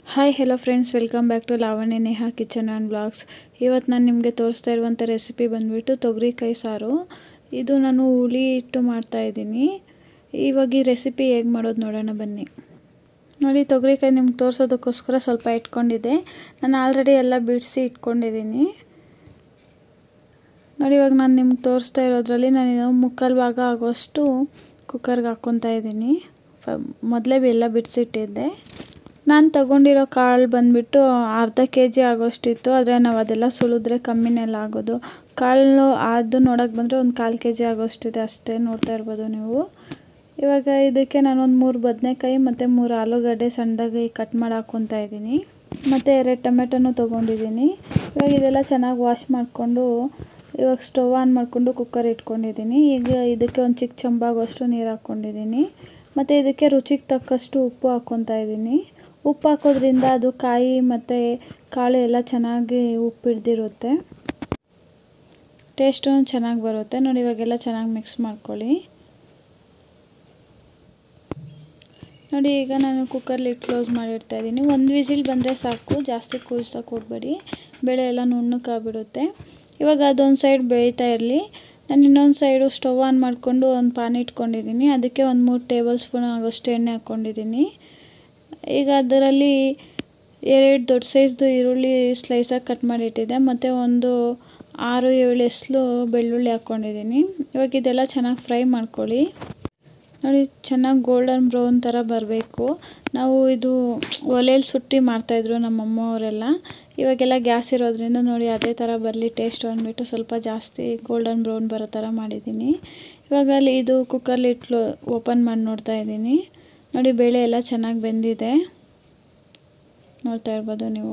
hi hello friends welcome back to Lavanya Neha kitchen and blogs ಇವತ್ತು ನಾನು ನಿಮಗೆ ತೋರಿಸ್ತಾ ಇರುವಂಥ ರೆಸಿಪಿ ಬಂದುಬಿಟ್ಟು ತೊಗರಿಕಾಯಿ ಸಾರು ಇದು ನಾನು ಹುಳಿ ಇಟ್ಟು ಮಾಡ್ತಾಯಿದ್ದೀನಿ ಇವಾಗ ಈ ರೆಸಿಪಿ ಹೇಗೆ ಮಾಡೋದು ನೋಡೋಣ ಬನ್ನಿ ನೋಡಿ ತೊಗರಿಕಾಯಿ ನಿಮ್ಗೆ ತೋರಿಸೋದಕ್ಕೋಸ್ಕರ ಸ್ವಲ್ಪ ಇಟ್ಕೊಂಡಿದ್ದೆ ನಾನು ಆಲ್ರೆಡಿ ಎಲ್ಲ ಬಿಡಿಸಿ ಇಟ್ಕೊಂಡಿದ್ದೀನಿ ನೋಡಿ ಇವಾಗ ನಾನು ನಿಮ್ಗೆ ತೋರಿಸ್ತಾ ಇರೋದ್ರಲ್ಲಿ ನಾನು ಮುಕ್ಕಾಲು ಭಾಗ ಆಗೋಷ್ಟು ಕುಕ್ಕರ್ಗೆ ಹಾಕ್ಕೊತಾ ಇದ್ದೀನಿ ಫ ಮೊದಲೇ ಎಲ್ಲ ಬಿಡಿಸಿಟ್ಟಿದ್ದೆ ನಾನು ತಗೊಂಡಿರೋ ಕಾಳು ಬಂದುಬಿಟ್ಟು ಅರ್ಧ ಕೆ ಜಿ ಆಗೋಷ್ಟಿತ್ತು ಆದರೆ ನಾವು ಅದೆಲ್ಲ ಸುಲಿದ್ರೆ ಕಮ್ಮಿನೆಲ್ಲ ಆಗೋದು ಕಾಳು ಅದು ನೋಡೋಕೆ ಬಂದರೆ ಒಂದು ಕಾಲು ಕೆ ಜಿ ಆಗೋಷ್ಟಿದೆ ಅಷ್ಟೇ ನೋಡ್ತಾ ಇರ್ಬೋದು ನೀವು ಇವಾಗ ಇದಕ್ಕೆ ನಾನೊಂದು ಮೂರು ಬದನೆಕಾಯಿ ಮತ್ತು ಮೂರು ಆಲೂಗಡ್ಡೆ ಸಣ್ಣದಾಗಿ ಕಟ್ ಮಾಡಿ ಹಾಕ್ಕೊತಾ ಇದ್ದೀನಿ ಮತ್ತು ಎರಡು ಟೊಮೆಟೊನೂ ತೊಗೊಂಡಿದ್ದೀನಿ ಇವಾಗ ಇದೆಲ್ಲ ಚೆನ್ನಾಗಿ ವಾಶ್ ಮಾಡಿಕೊಂಡು ಇವಾಗ ಸ್ಟವ್ ಆನ್ ಮಾಡಿಕೊಂಡು ಕುಕ್ಕರ್ ಇಟ್ಕೊಂಡಿದ್ದೀನಿ ಈಗ ಇದಕ್ಕೆ ಒಂದು ಚಿಕ್ಕ ಚಂಬಾಗೋಷ್ಟು ನೀರು ಹಾಕ್ಕೊಂಡಿದ್ದೀನಿ ಮತ್ತು ಇದಕ್ಕೆ ರುಚಿಗೆ ತಕ್ಕಷ್ಟು ಉಪ್ಪು ಹಾಕ್ಕೊತಾ ಇದ್ದೀನಿ ಉಪ್ಪು ಹಾಕೋದ್ರಿಂದ ಅದು ಕಾಯಿ ಮತ್ತು ಕಾಳು ಎಲ್ಲ ಚೆನ್ನಾಗಿ ಉಪ್ಪು ಹಿಡ್ದಿರುತ್ತೆ ಟೇಸ್ಟು ಚೆನ್ನಾಗಿ ಬರುತ್ತೆ ನೋಡಿ ಇವಾಗೆಲ್ಲ ಚೆನ್ನಾಗಿ ಮಿಕ್ಸ್ ಮಾಡ್ಕೊಳ್ಳಿ ನೋಡಿ ಈಗ ನಾನು ಕುಕ್ಕರ್ಲಿ ಕ್ಲೋಸ್ ಮಾಡಿರ್ತಾ ಇದ್ದೀನಿ ಒಂದು ವಿಸಿಲ್ ಬಂದರೆ ಸಾಕು ಜಾಸ್ತಿ ಕೂಗಿಸೋಕೆ ಹೋಗಬೇಡಿ ಬೇಳೆ ಎಲ್ಲ ನುಣ್ಣಕ್ಕಾಗ್ಬಿಡುತ್ತೆ ಇವಾಗ ಅದೊಂದು ಸೈಡ್ ಬೇಯ್ತಾ ಇರಲಿ ನಾನು ಇನ್ನೊಂದು ಸೈಡು ಸ್ಟವ್ ಆನ್ ಮಾಡಿಕೊಂಡು ಒಂದು ಪಾನ್ ಇಟ್ಕೊಂಡಿದ್ದೀನಿ ಅದಕ್ಕೆ ಒಂದು ಮೂರು ಟೇಬಲ್ ಸ್ಪೂನ್ ಆಗೋಷ್ಟು ಎಣ್ಣೆ ಹಾಕ್ಕೊಂಡಿದ್ದೀನಿ ಈಗ ಅದರಲ್ಲಿ ಎರಡು ದೊಡ್ಡ ಸೈಜ್ದು ಈರುಳ್ಳಿ ಸ್ಲೈಸಾಗಿ ಕಟ್ ಮಾಡಿ ಇಟ್ಟಿದ್ದೆ ಮತ್ತು ಒಂದು ಆರು ಏಳು ಎಸ್ಲು ಬೆಳ್ಳುಳ್ಳಿ ಹಾಕ್ಕೊಂಡಿದ್ದೀನಿ ಇವಾಗ ಇದೆಲ್ಲ ಚೆನ್ನಾಗಿ ಫ್ರೈ ಮಾಡ್ಕೊಳ್ಳಿ ನೋಡಿ ಚೆನ್ನಾಗಿ ಗೋಲ್ಡನ್ ಬ್ರೌನ್ ಥರ ಬರಬೇಕು ನಾವು ಇದು ಒಲೆಯಲ್ಲಿ ಸುಟ್ಟು ಮಾಡ್ತಾಯಿದ್ರು ನಮ್ಮ ಅವರೆಲ್ಲ ಇವಾಗೆಲ್ಲ ಗ್ಯಾಸ್ ಇರೋದ್ರಿಂದ ನೋಡಿ ಅದೇ ಥರ ಬರಲಿ ಟೇಸ್ಟ್ ಅಂದ್ಬಿಟ್ಟು ಸ್ವಲ್ಪ ಜಾಸ್ತಿ ಗೋಲ್ಡನ್ ಬ್ರೌನ್ ಬರೋ ಥರ ಮಾಡಿದ್ದೀನಿ ಇವಾಗ ಅಲ್ಲಿ ಇದು ಕುಕ್ಕರ್ಲಿ ಇಟ್ಲು ಓಪನ್ ಮಾಡಿ ನೋಡ್ತಾ ಇದ್ದೀನಿ ನೋಡಿ ಬೇಳೆ ಎಲ್ಲ ಚೆನ್ನಾಗಿ ಬೆಂದಿದೆ ನೋಡ್ತಾ ಇರ್ಬೋದು ನೀವು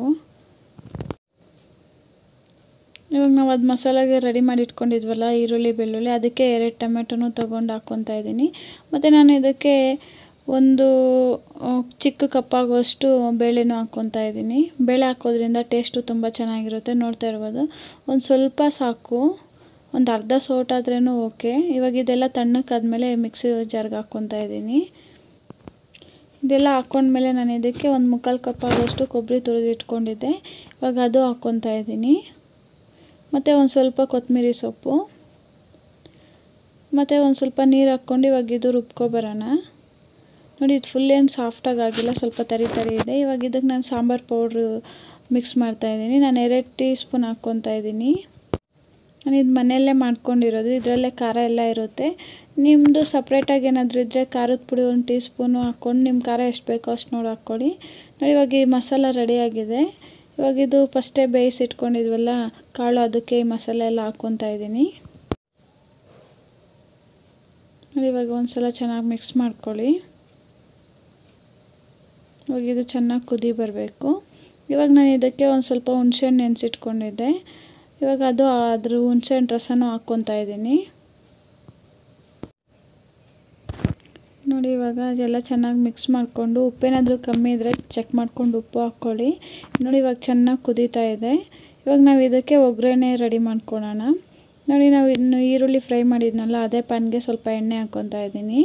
ಇವಾಗ ನಾವು ಅದು ಮಸಾಲೆಗೆ ರೆಡಿ ಮಾಡಿ ಇಟ್ಕೊಂಡಿದ್ವಲ್ಲ ಈರುಳ್ಳಿ ಬೆಳ್ಳುಳ್ಳಿ ಅದಕ್ಕೆ ಎರಡು ಟೊಮೆಟೊನೂ ತೊಗೊಂಡು ಹಾಕ್ಕೊತಾ ಇದ್ದೀನಿ ಮತ್ತು ನಾನು ಇದಕ್ಕೆ ಒಂದು ಚಿಕ್ಕ ಕಪ್ಪಾಗುವಷ್ಟು ಬೇಳೆನೂ ಹಾಕ್ಕೊತಾ ಇದ್ದೀನಿ ಬೇಳೆ ಹಾಕೋದ್ರಿಂದ ಟೇಸ್ಟು ತುಂಬ ಚೆನ್ನಾಗಿರುತ್ತೆ ನೋಡ್ತಾ ಇರ್ಬೋದು ಒಂದು ಸ್ವಲ್ಪ ಸಾಕು ಒಂದು ಅರ್ಧ ಸೋಟಾದ್ರೂ ಓಕೆ ಇವಾಗ ಇದೆಲ್ಲ ತಣ್ಣಕ್ಕಾದ್ಮೇಲೆ ಮಿಕ್ಸಿ ಜಾರ್ಗೆ ಹಾಕ್ಕೊತಾ ಇದ್ದೀನಿ ಇದೆಲ್ಲ ಹಾಕ್ಕೊಂಡ್ಮೇಲೆ ನಾನು ಇದಕ್ಕೆ ಒಂದು ಮುಕ್ಕಾಲು ಕಪ್ ಆಗೋಷ್ಟು ಕೊಬ್ಬರಿ ತುರಿದು ಇಟ್ಕೊಂಡಿದ್ದೆ ಇವಾಗ ಅದು ಹಾಕ್ಕೊತಾ ಇದ್ದೀನಿ ಮತ್ತು ಒಂದು ಸ್ವಲ್ಪ ಕೊತ್ತಂಬರಿ ಸೊಪ್ಪು ಮತ್ತು ಒಂದು ಸ್ವಲ್ಪ ನೀರು ಹಾಕ್ಕೊಂಡು ಇವಾಗ ಇದು ರುಬ್ಕೊಬರೋಣ ನೋಡಿ ಇದು ಫುಲ್ ಏನು ಸಾಫ್ಟಾಗಿ ಆಗಿಲ್ಲ ಸ್ವಲ್ಪ ತರಿ ತರಿ ಇದೆ ಇವಾಗ ಇದಕ್ಕೆ ನಾನು ಸಾಂಬಾರು ಪೌಡ್ರು ಮಿಕ್ಸ್ ಮಾಡ್ತಾಯಿದ್ದೀನಿ ನಾನು ಎರಡು ಟೀ ಸ್ಪೂನ್ ಹಾಕ್ಕೊತಾ ಇದ್ದೀನಿ ನಾನು ಇದು ಮನೆಯಲ್ಲೇ ಮಾಡ್ಕೊಂಡಿರೋದು ಇದರಲ್ಲೇ ಖಾರ ಎಲ್ಲ ಇರುತ್ತೆ ನಿಮ್ಮದು ಸಪ್ರೇಟಾಗಿ ಏನಾದರೂ ಇದ್ದರೆ ಖಾರದ ಪುಡಿ ಒಂದು ಟೀ ಸ್ಪೂನು ಹಾಕ್ಕೊಂಡು ನಿಮ್ಮ ಖಾರ ಎಷ್ಟು ಬೇಕೋ ಅಷ್ಟು ನೋಡಿ ಹಾಕ್ಕೊಳ್ಳಿ ನೋಡಿ ಇವಾಗ ಈ ಮಸಾಲ ರೆಡಿಯಾಗಿದೆ ಇವಾಗ ಇದು ಫಸ್ಟೇ ಬೇಯಿಸಿ ಇಟ್ಕೊಂಡಿದ್ವಲ್ಲ ಕಾಳು ಅದಕ್ಕೆ ಈ ಮಸಾಲೆ ಎಲ್ಲ ಹಾಕ್ಕೊತಾ ಇದ್ದೀನಿ ನೋಡಿ ಇವಾಗ ಒಂದು ಸಲ ಚೆನ್ನಾಗಿ ಮಿಕ್ಸ್ ಮಾಡ್ಕೊಳ್ಳಿ ಇವಾಗ ಇದು ಚೆನ್ನಾಗಿ ಕುದಿ ಬರಬೇಕು ಇವಾಗ ನಾನು ಇದಕ್ಕೆ ಒಂದು ಸ್ವಲ್ಪ ಹುಣ್ಸೆಹಣ್ಣು ನೆನೆಸಿಟ್ಕೊಂಡಿದ್ದೆ ಇವಾಗ ಅದು ಅದ್ರ ಹುಣ್ಸೆಹಣ್ಣು ರಸನೂ ಹಾಕ್ಕೊತಾ ಇದ್ದೀನಿ ನೋಡಿ ಇವಾಗ ಅದೆಲ್ಲ ಚೆನ್ನಾಗಿ ಮಿಕ್ಸ್ ಮಾಡಿಕೊಂಡು ಉಪ್ಪೇನಾದರೂ ಕಮ್ಮಿ ಇದ್ದರೆ ಚೆಕ್ ಮಾಡ್ಕೊಂಡು ಉಪ್ಪು ಹಾಕ್ಕೊಳ್ಳಿ ನೋಡಿ ಇವಾಗ ಚೆನ್ನಾಗಿ ಕುದೀತಾ ಇದೆ ಇವಾಗ ನಾವು ಇದಕ್ಕೆ ಒಗ್ಗರಣೆ ರೆಡಿ ಮಾಡ್ಕೊಳ್ಳೋಣ ನೋಡಿ ನಾವು ಇನ್ನು ಈರುಳ್ಳಿ ಫ್ರೈ ಮಾಡಿದ್ನಲ್ಲ ಅದೇ ಪ್ಯಾನ್ಗೆ ಸ್ವಲ್ಪ ಎಣ್ಣೆ ಹಾಕ್ಕೊತಾ ಇದ್ದೀನಿ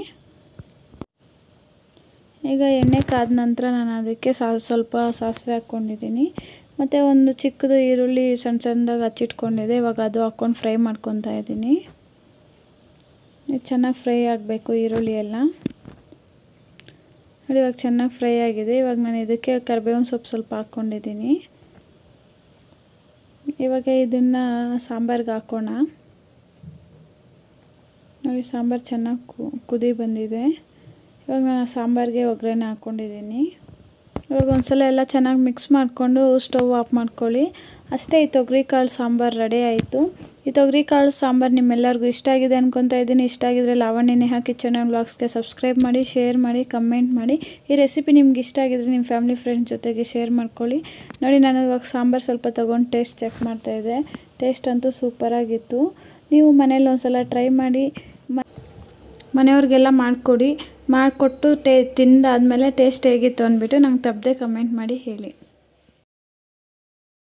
ಈಗ ಎಣ್ಣೆ ಕಾದ ನಂತರ ನಾನು ಅದಕ್ಕೆ ಸಾ ಸ್ವಲ್ಪ ಸಾಸಿವೆ ಹಾಕ್ಕೊಂಡಿದ್ದೀನಿ ಮತ್ತು ಒಂದು ಚಿಕ್ಕದು ಈರುಳ್ಳಿ ಸಣ್ಣ ಸಣ್ಣದಾಗಿ ಹಚ್ಚಿಟ್ಕೊಂಡಿದೆ ಇವಾಗ ಅದು ಹಾಕ್ಕೊಂಡು ಫ್ರೈ ಮಾಡ್ಕೊತಾ ಇದ್ದೀನಿ ಚೆನ್ನಾಗಿ ಫ್ರೈ ಆಗಬೇಕು ಈರುಳ್ಳಿ ಎಲ್ಲ ನೋಡಿ ಇವಾಗ ಚೆನ್ನಾಗಿ ಫ್ರೈ ಆಗಿದೆ ಇವಾಗ ನಾನು ಇದಕ್ಕೆ ಕರಿಬೇವಿನ ಸೊಪ್ಪು ಸ್ವಲ್ಪ ಹಾಕ್ಕೊಂಡಿದ್ದೀನಿ ಇವಾಗ ಇದನ್ನು ಸಾಂಬಾರ್ಗೆ ಹಾಕೋಣ ನೋಡಿ ಸಾಂಬಾರು ಚೆನ್ನಾಗಿ ಕುದಿ ಬಂದಿದೆ ಇವಾಗ ನಾನು ಸಾಂಬಾರಿಗೆ ಒಗ್ಗರಣೆ ಹಾಕ್ಕೊಂಡಿದ್ದೀನಿ ಇವಾಗ ಒಂದ್ಸಲ ಎಲ್ಲ ಚೆನ್ನಾಗಿ ಮಿಕ್ಸ್ ಮಾಡಿಕೊಂಡು ಸ್ಟವ್ ಆಫ್ ಮಾಡ್ಕೊಳ್ಳಿ ಅಷ್ಟೇ ಈ ತೊಗರಿ ಕಾಳು ಸಾಂಬಾರು ರೆಡಿ ಆಯಿತು ಈ ತೊಗರಿ ಕಾಳು ಸಾಂಬಾರು ನಿಮ್ಮೆಲ್ಲರಿಗೂ ಇಷ್ಟ ಆಗಿದೆ ಅನ್ಕೊತಾ ಇದ್ದೀನಿ ಇಷ್ಟ ಆಗಿದ್ರೆ ಲಾವಣ್ಯ ನೇಹಾ ಕಿಚನ್ ಆ್ಯಂಡ್ ಬ್ಲಾಗ್ಸ್ಗೆ ಸಬ್ಸ್ಕ್ರೈಬ್ ಮಾಡಿ ಶೇರ್ ಮಾಡಿ ಕಮೆಂಟ್ ಮಾಡಿ ಈ ರೆಸಿಪಿ ನಿಮ್ಗೆ ಇಷ್ಟ ಆಗಿದ್ರೆ ನಿಮ್ಮ ಫ್ಯಾಮಿಲಿ ಫ್ರೆಂಡ್ಸ್ ಜೊತೆಗೆ ಶೇರ್ ಮಾಡ್ಕೊಳ್ಳಿ ನೋಡಿ ನಾನು ಇವಾಗ ಸಾಂಬಾರು ಸ್ವಲ್ಪ ತೊಗೊಂಡು ಟೇಸ್ಟ್ ಚೆಕ್ ಮಾಡ್ತಾಯಿದ್ದೆ ಟೇಸ್ಟ್ ಅಂತೂ ಸೂಪರಾಗಿತ್ತು ನೀವು ಮನೇಲಿ ಒಂದ್ಸಲ ಟ್ರೈ ಮಾಡಿ ಮನೆಯವ್ರಿಗೆಲ್ಲ ಮಾಡಿಕೊಡಿ ಮಾಡಿಕೊಟ್ಟು ಟೇ ತಿಂದಾದಮೇಲೆ ಟೇಸ್ಟ್ ಹೇಗಿತ್ತು ಅಂದ್ಬಿಟ್ಟು ನಂಗೆ ತಪ್ಪದೆ ಕಮೆಂಟ್ ಮಾಡಿ ಹೇಳಿ